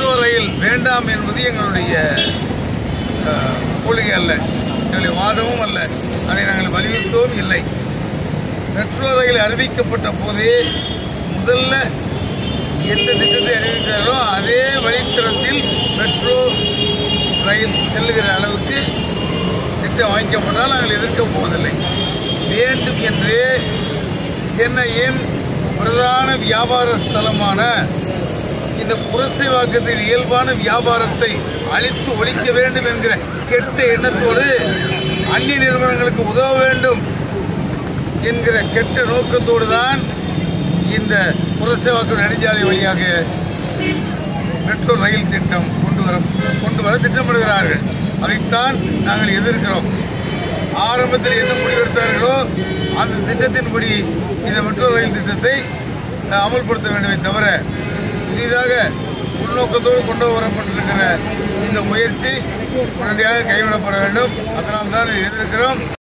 metro rail வேண்டாம் என்பது எங்களுடைய அஹ், கொள்கை அல்ல எங்களுடைய வாதமும் அல்ல அதை நாங்கள் வலியுறுத்தவும் இல்லை மெட்ரோ ரயில் அறிவிக்கப்பட்ட போதே முதல்ல எந்த திட்டத்தை அறிவித்தாரோ அதே வழித்தடத்தில் மெட்ரோ ரயில் செல்லுகிற அளவுக்கு திட்டம் வாங்கிக்கப்பட்டால் நாங்கள் எதிர்க்கப் போவதில்லை வேண்டும் என்று சென்னையின் பிரதான வியாபார ஸ்தலமான இந்த புரசைவாக்கத்தின் இயல்பான வியாபாரத்தை அழித்து ஒழிக்க வேண்டும் என்கிற கெட்ட எண்ணத்தோடு அந்நிய நிறுவனங்களுக்கு உதவ வேண்டும் என்கிற கெட்ட நோக்கத்தோடு தான் இந்த புரசைவாக்கம் நெடுஞ்சாலை வழியாக மெட்ரோ ரயில் திட்டம் கொண்டு வர கொண்டு வர திட்டமிடுகிறார்கள் அதைத்தான் நாங்கள் எதிர்க்கிறோம் ஆரம்பத்தில் என்ன முடிவெடுத்தார்களோ அந்த திட்டத்தின்படி இந்த மெட்ரோ ரயில் திட்டத்தை அஹ், அமல்படுத்த வேண்டுமே தவிர புதிதாக உள்நோக்கத்தோடு கொண்டு வரப்பட்டிருக்கிற இந்த முயற்சி உடனடியாக கைவிடப்பட வேண்டும் அதனால் தான் இதை எதிர்க்கிறோம்